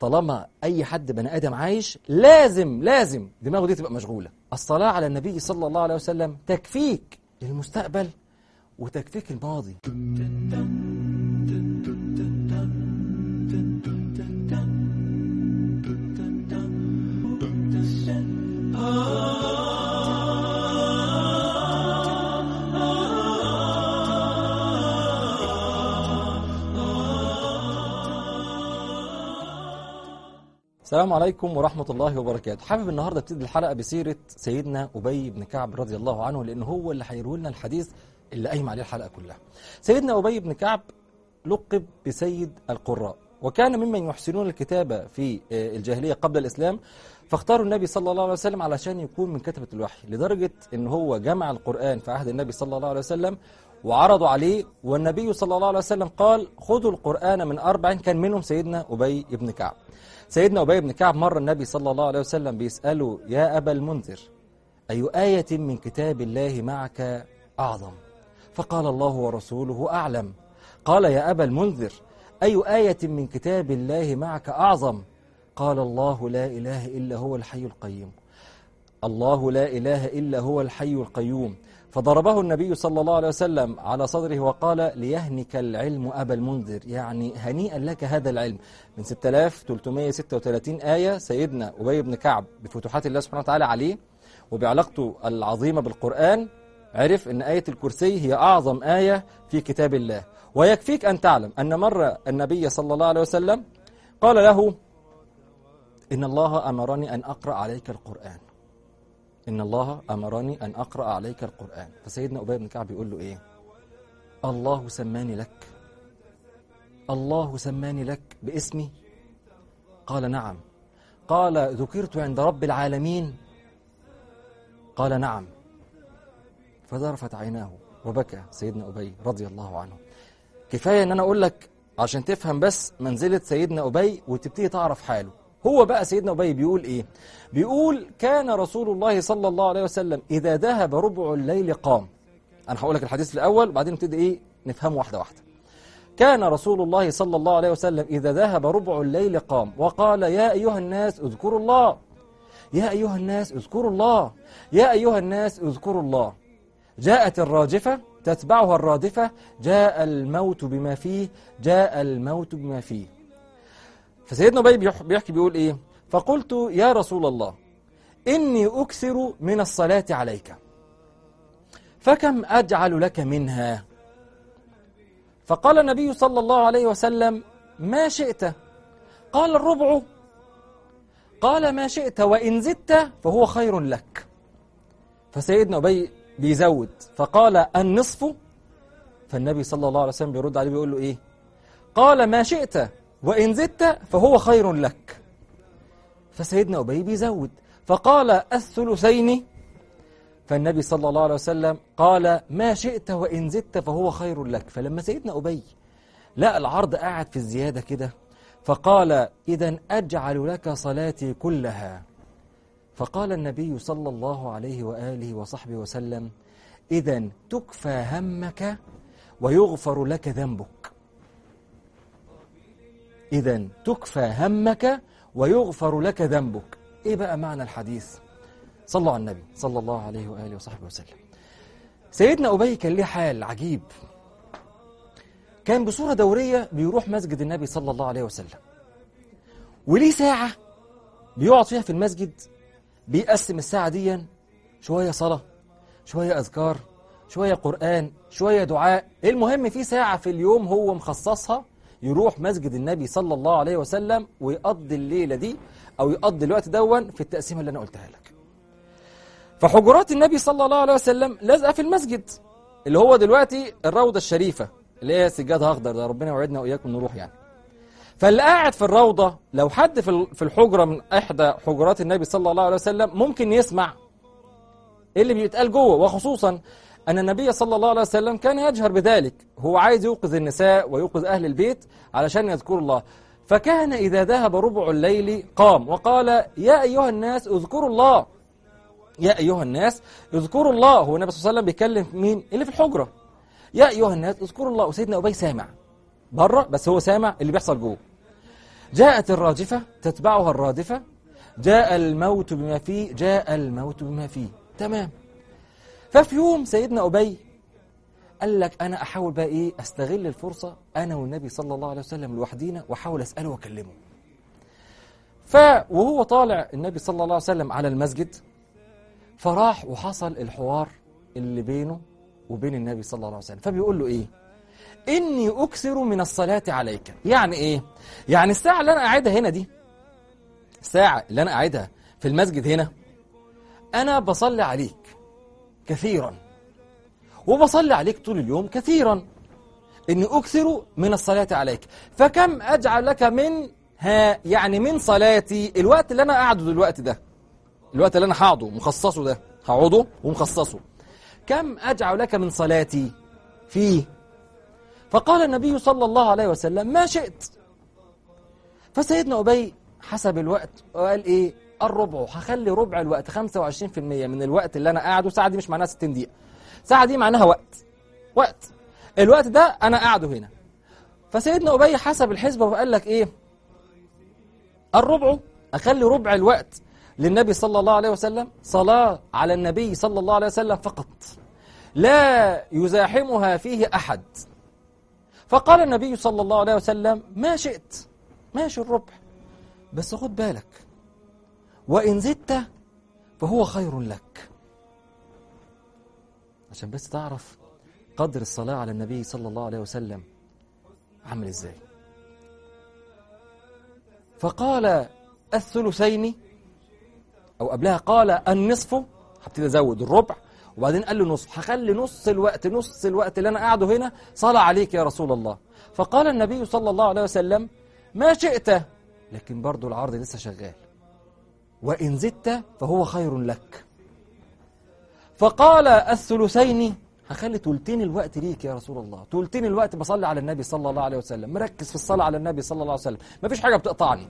طالما اي حد بني ادم عايش لازم لازم دماغه دي تبقى مشغوله الصلاه على النبي صلى الله عليه وسلم تكفيك المستقبل وتكفيك الماضي السلام عليكم ورحمة الله وبركاته حابب النهاردة ابتدي الحلقة بسيرة سيدنا أبي بن كعب رضي الله عنه لأنه هو اللي هيروي لنا الحديث اللي قايم عليه الحلقة كلها سيدنا أبي بن كعب لقب بسيد القراء وكان ممن يحسنون الكتابة في الجاهلية قبل الإسلام فاختاروا النبي صلى الله عليه وسلم علشان يكون من كتبة الوحي لدرجة أن هو جمع القرآن في عهد النبي صلى الله عليه وسلم وعرضوا عليه والنبي صلى الله عليه وسلم قال خذوا القرآن من أربع كان منهم سيدنا أبي بن كعب سيدنا أبي بن كعب مر النبي صلى الله عليه وسلم بيسأله يا أبا المنذر أي آية من كتاب الله معك أعظم فقال الله ورسوله أعلم قال يا أبا المنذر أي آية من كتاب الله معك أعظم قال الله لا إله إلا هو الحي القيوم الله لا إله إلا هو الحي القيوم فضربه النبي صلى الله عليه وسلم على صدره وقال ليهنك العلم أبا المنذر يعني هنيئا لك هذا العلم من 6336 آية سيدنا أبي بن كعب بفتوحات الله سبحانه وتعالى عليه وبعلاقته العظيمة بالقرآن عرف أن آية الكرسي هي أعظم آية في كتاب الله ويكفيك أن تعلم أن مرة النبي صلى الله عليه وسلم قال له إن الله أمرني أن أقرأ عليك القرآن إن الله أمرني أن أقرأ عليك القرآن فسيدنا أبي بن كعب يقول له إيه الله سماني لك الله سماني لك باسمي قال نعم قال ذكرت عند رب العالمين قال نعم فذرفت عيناه وبكى سيدنا أبي رضي الله عنه كفاية أن أنا أقول لك عشان تفهم بس منزلة سيدنا أبي وتبتدي تعرف حاله هو بقى سيدنا أبي بيقول إيه بيقول كان رسول الله صلى الله عليه وسلم إذا ذهب ربع الليل قام أنا هقول لك الحديث الأول وبعدين نبتدي إيه نفهمه واحدة واحدة كان رسول الله صلى الله عليه وسلم إذا ذهب ربع الليل قام وقال يا أيها الناس اذكروا الله يا أيها الناس اذكروا الله يا أيها الناس اذكروا الله جاءت الراجفة تتبعها الرادفة جاء الموت بما فيه جاء الموت بما فيه فسيدنا أبي بيحكي بيقول إيه فقلت يا رسول الله إني أكثر من الصلاة عليك فكم أجعل لك منها فقال النبي صلى الله عليه وسلم ما شئت قال الربع قال ما شئت وإن زدت فهو خير لك فسيدنا أبي بيزود فقال النصف فالنبي صلى الله عليه وسلم بيرد عليه بيقول له إيه قال ما شئت وإن زدت فهو خير لك فسيدنا أبي بيزود فقال الثلثين فالنبي صلى الله عليه وسلم قال ما شئت وإن زدت فهو خير لك فلما سيدنا أبي لقى العرض قاعد في الزيادة كده فقال إذا أجعل لك صلاتي كلها فقال النبي صلى الله عليه وآله وصحبه وسلم إذا تكفى همك ويغفر لك ذنبك إذا تكفى همك ويغفر لك ذنبك إيه بقى معنى الحديث صلوا على النبي صلى الله عليه وآله وصحبه وسلم سيدنا أبي كان ليه حال عجيب كان بصورة دورية بيروح مسجد النبي صلى الله عليه وسلم وليه ساعة بيقعد فيها في المسجد بيقسم الساعة دي شوية صلاة شوية أذكار شوية قرآن شوية دعاء المهم في ساعة في اليوم هو مخصصها يروح مسجد النبي صلى الله عليه وسلم ويقضي الليلة دي أو يقضي الوقت دون في التقسيمة اللي أنا قلتها لك فحجرات النبي صلى الله عليه وسلم لازقة في المسجد اللي هو دلوقتي الروضة الشريفة اللي هي سجادها أخضر ده ربنا يوعدنا وإياكم نروح يعني فاللي قاعد في الروضة لو حد في الحجرة من إحدى حجرات النبي صلى الله عليه وسلم ممكن يسمع إيه اللي بيتقال جوه وخصوصا أن النبي صلى الله عليه وسلم كان يجهر بذلك هو عايز يوقظ النساء ويوقظ أهل البيت علشان يذكروا الله فكان إذا ذهب ربع الليل قام وقال يا أيها الناس اذكروا الله يا أيها الناس اذكروا الله هو النبي صلى الله عليه وسلم بيكلم مين اللي في الحجرة يا أيها الناس اذكروا الله وسيدنا أبي سامع بره بس هو سامع اللي بيحصل جوه جاءت الراجفة تتبعها الرادفة جاء الموت بما فيه جاء الموت بما فيه تمام ففي يوم سيدنا أبي قال لك أنا أحاول بقى إيه أستغل الفرصة أنا والنبي صلى الله عليه وسلم لوحدينا وأحاول أسأله وأكلمه ف وهو طالع النبي صلى الله عليه وسلم على المسجد فراح وحصل الحوار اللي بينه وبين النبي صلى الله عليه وسلم فبيقول له إيه إني أكثر من الصلاة عليك يعني إيه يعني الساعة اللي أنا قاعدها هنا دي الساعة اللي أنا قاعدها في المسجد هنا أنا بصلي عليك كثيرا وبصلي عليك طول اليوم كثيرا إني أكثر من الصلاة عليك فكم أجعل لك من ها يعني من صلاتي الوقت اللي أنا قاعده دلوقتي ده الوقت اللي أنا هقعده مخصصه ده هقعده ومخصصه كم أجعل لك من صلاتي فيه فقال النبي صلى الله عليه وسلم ما شئت فسيدنا أبي حسب الوقت وقال إيه الربع هخلي ربع الوقت 25% من الوقت اللي أنا قاعده ساعة دي مش معناها 60 دقيقة ساعة دي معناها وقت وقت الوقت ده أنا قاعده هنا فسيدنا أبي حسب الحسبة وقال لك إيه الربع أخلي ربع الوقت للنبي صلى الله عليه وسلم صلاة على النبي صلى الله عليه وسلم فقط لا يزاحمها فيه أحد فقال النبي صلى الله عليه وسلم ما شئت ماشي الربع بس خد بالك وإن زدت فهو خير لك عشان بس تعرف قدر الصلاة على النبي صلى الله عليه وسلم عامل ازاي فقال الثلثين او قبلها قال النصف هبتدي ازود الربع وبعدين قال له نصف هخلي نص الوقت نص الوقت اللي انا قاعده هنا صلاه عليك يا رسول الله فقال النبي صلى الله عليه وسلم ما شئت لكن برضو العرض لسه شغال وان زدت فهو خير لك فقال الثلثين هخلي تلتين الوقت ليك يا رسول الله تلتين الوقت بصلي على النبي صلى الله عليه وسلم مركز في الصلاة على النبي صلى الله عليه وسلم ما فيش حاجة بتقطعني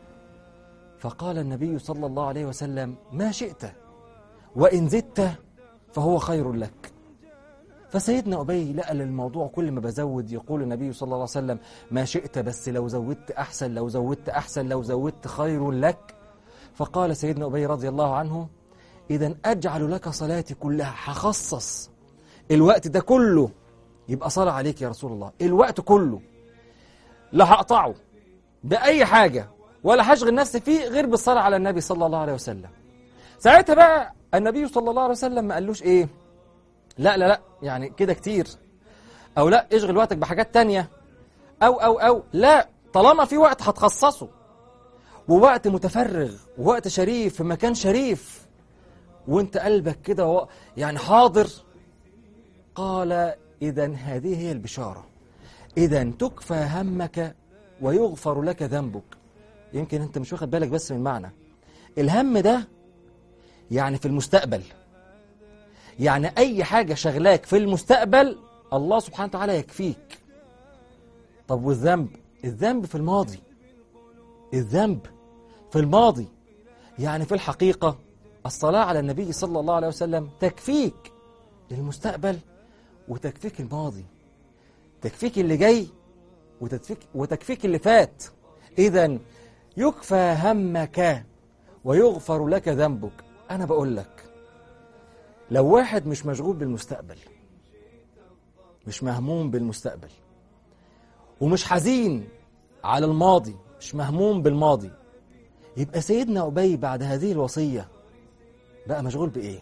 فقال النبي صلى الله عليه وسلم ما شئت وإن زدت فهو خير لك فسيدنا أبي لقى الموضوع كل ما بزود يقول النبي صلى الله عليه وسلم ما شئت بس لو زودت أحسن لو زودت أحسن لو زودت خير لك فقال سيدنا أبي رضي الله عنه إذا أجعل لك صلاتي كلها هخصص الوقت ده كله يبقى صلاة عليك يا رسول الله الوقت كله لا هقطعه بأي حاجة ولا هشغل نفسي فيه غير بالصلاة على النبي صلى الله عليه وسلم ساعتها بقى النبي صلى الله عليه وسلم ما قالوش ايه لا لا لا يعني كده كتير او لا اشغل وقتك بحاجات تانية او او او لا طالما في وقت هتخصصه ووقت متفرغ ووقت شريف في مكان شريف وانت قلبك كده و... يعني حاضر قال اذا هذه هي البشارة اذا تكفى همك ويغفر لك ذنبك يمكن انت مش واخد بالك بس من معنى الهم ده يعني في المستقبل يعني اي حاجة شغلاك في المستقبل الله سبحانه وتعالى يكفيك طب والذنب الذنب في الماضي الذنب في الماضي يعني في الحقيقة الصلاة على النبي صلى الله عليه وسلم تكفيك للمستقبل وتكفيك الماضي تكفيك اللي جاي وتكفيك, وتكفيك اللي فات إذا يكفى همك ويغفر لك ذنبك أنا بقول لك لو واحد مش مشغول بالمستقبل مش مهموم بالمستقبل ومش حزين على الماضي مش مهموم بالماضي يبقى سيدنا أبي بعد هذه الوصية بقى مشغول بإيه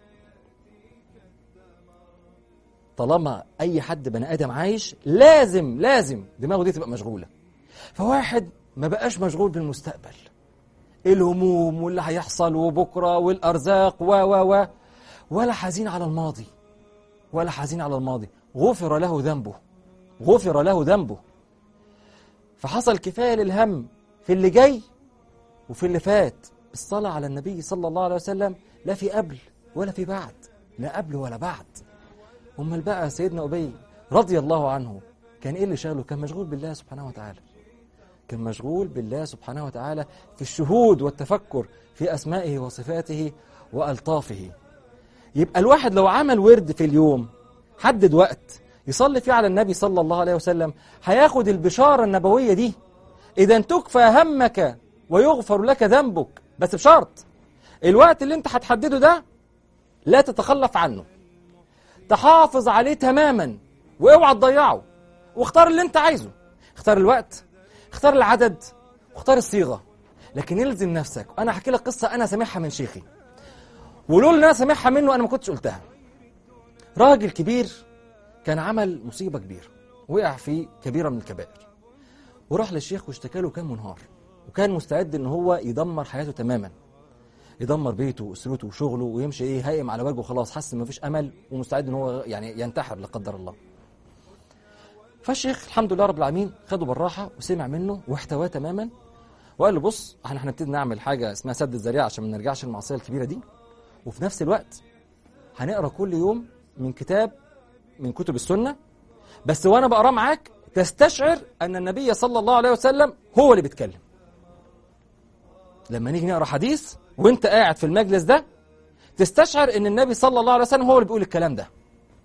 طالما أي حد بني آدم عايش لازم لازم دماغه دي تبقى مشغولة فواحد ما بقاش مشغول بالمستقبل الهموم واللي هيحصل وبكرة والأرزاق و و و ولا حزين على الماضي ولا حزين على الماضي غفر له ذنبه غفر له ذنبه فحصل كفاية للهم في اللي جاي وفي اللي فات الصلاة على النبي صلى الله عليه وسلم لا في قبل ولا في بعد لا قبل ولا بعد أمال بقى سيدنا أبي رضي الله عنه كان إيه اللي شغله كان مشغول بالله سبحانه وتعالى كان مشغول بالله سبحانه وتعالى في الشهود والتفكر في أسمائه وصفاته وألطافه يبقى الواحد لو عمل ورد في اليوم حدد وقت يصلي فيه على النبي صلى الله عليه وسلم هياخد البشارة النبوية دي إذا تكفى همك ويغفر لك ذنبك بس بشرط الوقت اللي انت هتحدده ده لا تتخلف عنه تحافظ عليه تماما واوعى تضيعه واختار اللي انت عايزه اختار الوقت اختار العدد واختار الصيغة لكن الزم نفسك انا هحكي لك قصة انا سامعها من شيخي ولولا ان انا سامعها منه انا ما كنتش قلتها راجل كبير كان عمل مصيبة كبيرة وقع في كبيرة من الكبائر وراح للشيخ واشتكى له كان منهار وكان مستعد ان هو يدمر حياته تماما يدمر بيته واسرته وشغله ويمشي ايه هايم على وجهه خلاص حس ان مفيش امل ومستعد ان هو يعني ينتحر لا قدر الله فالشيخ الحمد لله رب العالمين خده بالراحه وسمع منه واحتواه تماما وقال له بص احنا هنبتدي نعمل حاجه اسمها سد الذريعه عشان ما نرجعش للمعصيه الكبيره دي وفي نفس الوقت هنقرا كل يوم من كتاب من كتب السنه بس وانا بقراه معاك تستشعر ان النبي صلى الله عليه وسلم هو اللي بيتكلم لما نيجي نقرا حديث وانت قاعد في المجلس ده تستشعر ان النبي صلى الله عليه وسلم هو اللي بيقول الكلام ده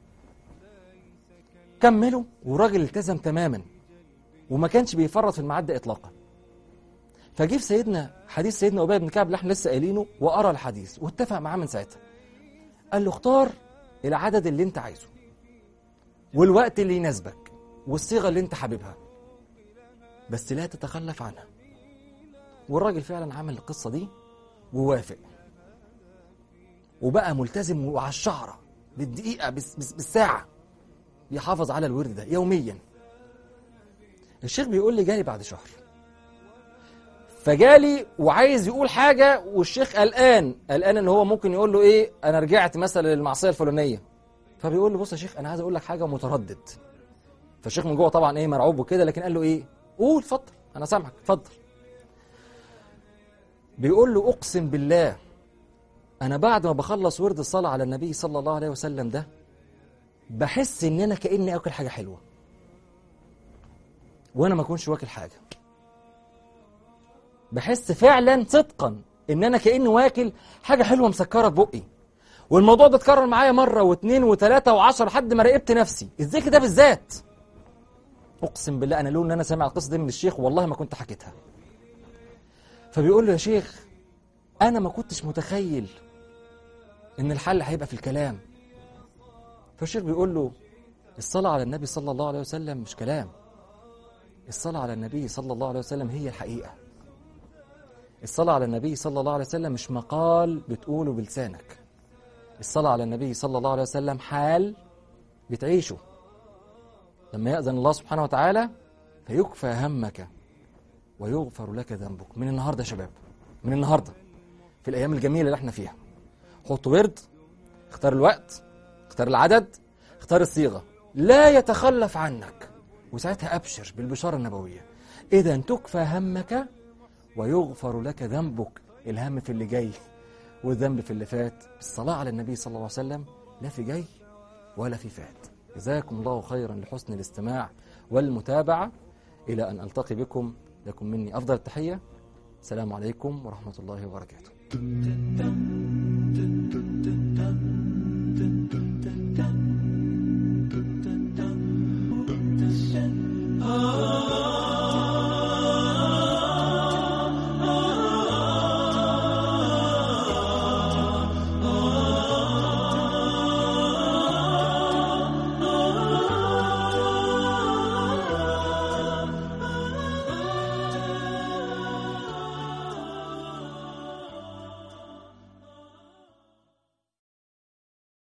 كملوا وراجل التزم تماما وما كانش بيفرط في الميعاد ده اطلاقا فجه في سيدنا حديث سيدنا ابي بن كعب اللي احنا لسه قايلينه وقرا الحديث واتفق معاه من ساعتها قال له اختار العدد اللي انت عايزه والوقت اللي يناسبك والصيغه اللي انت حاببها بس لا تتخلف عنها والراجل فعلا عمل القصه دي ووافق وبقى ملتزم وعلى الشعره بالدقيقه بس بس بالساعه يحافظ على الورد ده يوميا الشيخ بيقول لي جالي بعد شهر فجالي وعايز يقول حاجه والشيخ قلقان قلقان ان هو ممكن يقول له ايه انا رجعت مثلا للمعصيه الفلانيه فبيقول له بص يا شيخ انا عايز اقول لك حاجه متردد فالشيخ من جوه طبعا ايه مرعوب وكده لكن قال له ايه قول اتفضل انا سامعك اتفضل بيقول له اقسم بالله انا بعد ما بخلص ورد الصلاه على النبي صلى الله عليه وسلم ده بحس ان انا كاني اكل حاجه حلوه وانا ما اكونش واكل حاجه بحس فعلا صدقا ان انا كاني واكل حاجه حلوه مسكره في بقي والموضوع ده اتكرر معايا مره واثنين وثلاثه وعشرة لحد ما راقبت نفسي الذكر ده بالذات اقسم بالله انا لو ان انا سامع القصه دي من الشيخ والله ما كنت حكيتها فبيقول له يا شيخ انا ما كنتش متخيل ان الحل هيبقى في الكلام فالشيخ بيقول له الصلاة على النبي صلى الله عليه وسلم مش كلام الصلاة على النبي صلى الله عليه وسلم هي الحقيقة الصلاة على النبي صلى الله عليه وسلم مش مقال بتقوله بلسانك الصلاة على النبي صلى الله عليه وسلم حال بتعيشه لما يأذن الله سبحانه وتعالى فيكفى همك ويغفر لك ذنبك من النهارده يا شباب من النهارده في الايام الجميله اللي احنا فيها حط ورد اختار الوقت اختار العدد اختار الصيغه لا يتخلف عنك وساعتها ابشر بالبشاره النبويه اذا تكفى همك ويغفر لك ذنبك الهم في اللي جاي والذنب في اللي فات الصلاه على النبي صلى الله عليه وسلم لا في جاي ولا في فات جزاكم الله خيرا لحسن الاستماع والمتابعه الى ان التقي بكم لكم مني أفضل التحية السلام عليكم ورحمة الله وبركاته